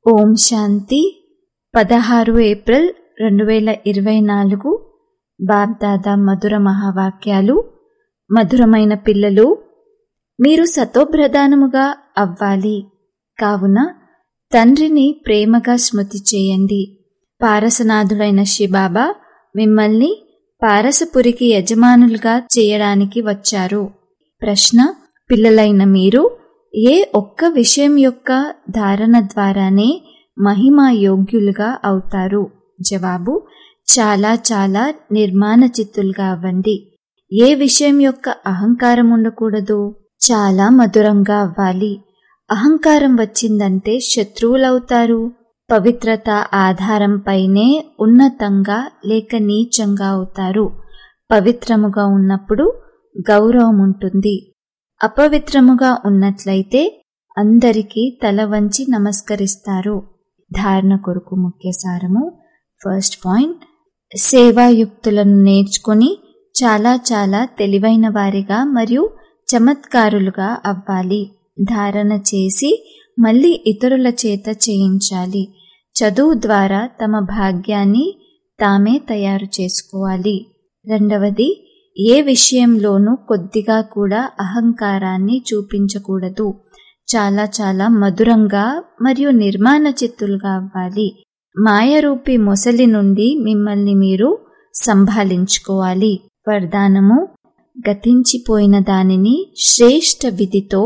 ఓం శాంతి పదహారు ఏప్రిల్ రెండు వేల ఇరవై నాలుగు బాబ్దాదా మధుర మహావాక్యాలు మధురమైన పిల్లలు మీరు సతోప్రధానముగా అవ్వాలి కావున తండ్రిని ప్రేమగా స్మృతి చేయండి పారసనాథుడైన శిబాబా మిమ్మల్ని పారసపురికి యజమానులుగా చేయడానికి వచ్చారు ప్రశ్న పిల్లలైన మీరు ఏ ఒక్క విషయం యొక్క ధారణ ద్వారానే మహిమా యోగ్యులుగా అవుతారు జవాబు చాలా చాలా నిర్మాణ చిత్తులుగా అవ్వండి ఏ విషయం యొక్క అహంకారం ఉండకూడదు చాలా మధురంగా అవ్వాలి అహంకారం వచ్చిందంటే శత్రువులవుతారు పవిత్రత ఆధారంపైనే ఉన్నతంగా లేక నీచంగా అవుతారు పవిత్రముగా ఉన్నప్పుడు గౌరవం ఉంటుంది అపవిత్రముగా ఉన్నట్లయితే అందరికీ తల వంచి నమస్కరిస్తారు ధారణ కొరకు ముఖ్య సారము ఫస్ట్ పాయింట్ సేవాయుక్తులను నేర్చుకొని చాలా చాలా తెలివైన వారిగా మరియు చమత్కారులుగా అవ్వాలి ధారణ చేసి మళ్ళీ ఇతరుల చేత చేయించాలి చదువు ద్వారా తమ భాగ్యాన్ని తామే తయారు చేసుకోవాలి రెండవది ఏ విషయంలోనూ కొద్దిగా కూడా అహంకారాన్ని చూపించకూడదు చాలా చాలా మధురంగా మరియు నిర్మాణ చిత్తులుగా అవ్వాలి మాయరూపి మొసలి నుండి మిమ్మల్ని మీరు సంభాలించుకోవాలి వరదానము గతించిపోయిన దానిని శ్రేష్ఠ విధితో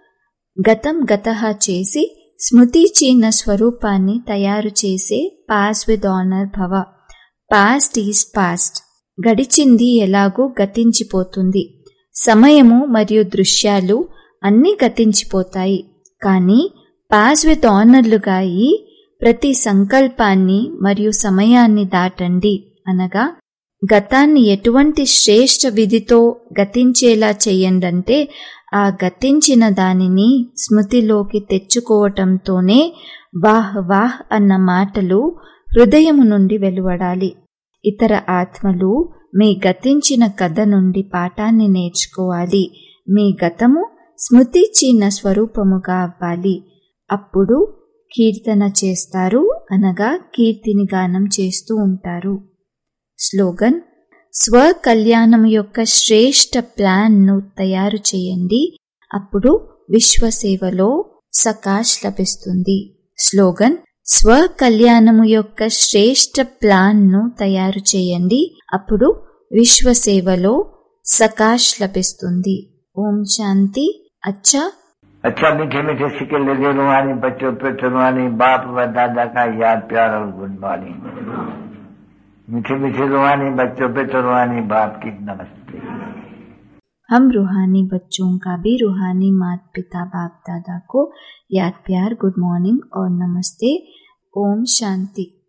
గతం గతహ చేసి స్మృతిచీన స్వరూపాన్ని తయారు చేసే పాస్ విత్ ఆనర్ భవ పాస్ట్ ఈజ్ పాస్ట్ గడిచింది ఎలాగూ గతించిపోతుంది సమయము మరియు దృశ్యాలు అన్నీ గతించిపోతాయి కానీ పాస్ విత్ ఆనర్లుగా ఈ ప్రతి సంకల్పాన్ని మరియు సమయాన్ని దాటండి అనగా గతాన్ని ఎటువంటి శ్రేష్ఠ విధితో గతించేలా చెయ్యండంటే ఆ గతించిన దానిని స్మృతిలోకి తెచ్చుకోవటంతోనే వాహ్ వాహ్ అన్న మాటలు హృదయము నుండి వెలువడాలి ఇతర ఆత్మలు మీ గతించిన కథ నుండి పాఠాన్ని నేర్చుకోవాలి మీ గతము స్మృతి చిన్న స్వరూపముగా అవ్వాలి అప్పుడు కీర్తన చేస్తారు అనగా కీర్తిని గానం చేస్తూ ఉంటారు స్లోగన్ స్వకల్యాణం యొక్క శ్రేష్ఠ ప్లాన్ను తయారు చేయండి అప్పుడు విశ్వసేవలో సకాష్ లభిస్తుంది స్లోగన్ స్వకల్యాణము యొక్క శ్రేష్ఠ ప్లాన్ను తయారు చేయండి అప్పుడు విశ్వసేవలో సకాష్ లభిస్తుంది ఓం శాంతి అచ్చా अच्छा मीठे मीठे सिक्के लगे रुहानी बच्चों पे रुहानी बाप व दादा का याद प्यार और गुड मॉर्निंग मीठे मीठे रुहानी बच्चों पे रुहानी बाप की नमस्ते हम रूहानी बच्चों का भी रूहानी माता पिता बाप दादा को याद प्यार गुड मॉर्निंग और नमस्ते ओम शांति